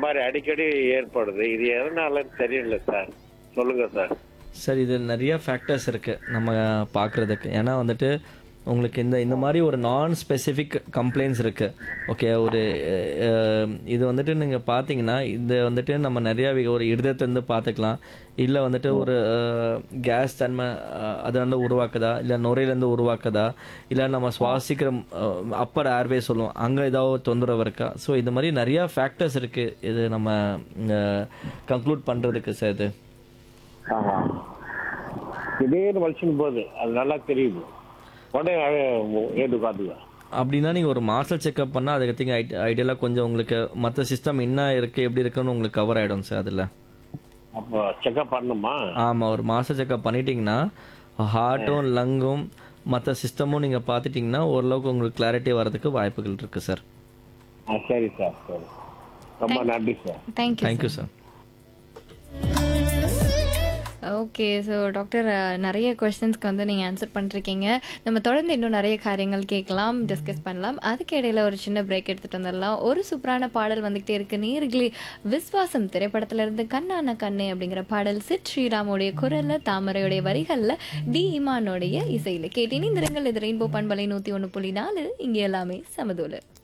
மாதிரி அடிக்கடி ஏற்படுது இது எதனாலன்னு தெரியல சார் சொல்லுங்க சார் சார் இது நிறைய ஃபேக்டர்ஸ் இருக்குது நம்ம பார்க்குறதுக்கு ஏன்னா வந்துட்டு உங்களுக்கு இந்த இந்த மாதிரி ஒரு நான் ஸ்பெசிஃபிக் கம்ப்ளைண்ட்ஸ் இருக்குது ஓகே ஒரு அஹ், இது வந்துட்டு நீங்கள் பார்த்தீங்கன்னா இது வந்துட்டு நம்ம நிறையா வி- ஒரு இருதயத்துலேருந்து பார்த்துக்கலாம் இல்லை வந்துட்டு ஒரு கேஸ் தன்மை அஹ், அது வந்து உருவாக்குதா இல்லை நுரையிலேருந்து உருவாக்குதா இல்லை நம்ம சுவாசிக்கிற அப்பர் ஏர்வே சொல்லுவோம் அங்கே ஏதாவது தொந்தரவு இருக்கா ஸோ இது மாதிரி நிறையா ஃபேக்டர்ஸ் இருக்குது இது நம்ம கன்க்ளூட் பண்ணுறதுக்கு சார் இது ஆமா திடீர்னு வலிச்சுன்னு போகுது அது நல்லா தெரியுது உடனே ஏது காத்துங்க அப்படின்னா நீங்கள் ஒரு மாஸ்டர் செக்அப் பண்ணால் அதுக்கு திங்க ஐடியலாக கொஞ்சம் உங்களுக்கு மற்ற சிஸ்டம் என்ன இருக்குது எப்படி இருக்குன்னு உங்களுக்கு கவர் ஆகிடும் சார் அதில் அப்போ செக்அப் பண்ணணுமா ஆமாம் ஒரு மாஸ்டர் செக்அப் பண்ணிட்டீங்கன்னா ஹார்ட்டும் லங்கும் மற்ற சிஸ்டமும் நீங்கள் பார்த்துட்டிங்கன்னா ஓரளவுக்கு உங்களுக்கு கிளாரிட்டி வரதுக்கு வாய்ப்புகள் இருக்குது சார் ஆ சரி சார் சரி ரொம்ப நன்றி sir thank you thank you sir okay so doctor நிறைய கொஸ்டின்ஸ்க்கு வந்து நீங்கள் ஆன்சர் பண்ணிருக்கீங்க நம்ம தொடர்ந்து இன்னும் நிறைய காரியங்கள் கேட்கலாம் டிஸ்கஸ் பண்ணலாம் அதுக்கு இடையில ஒரு சின்ன பிரேக் எடுத்துட்டு வந்துடலாம் ஒரு சூப்பரான பாடல் வந்துகிட்டே இருக்கு நேர்களே விஸ்வாசம் திரைப்படத்துல இருந்து கண்ணான கண்ணே அப்படிங்கிற பாடல் சித் ஸ்ரீராமுடைய குரல்ல தாமரையுடைய வரிகள்ல டி இமானுடைய இசையில கேட்டேன் இந்த இது ரெயின்போ பண்பலை நூற்றி ஒன்று புள்ளி நாலு இங்கே எல்லாமே சமதூல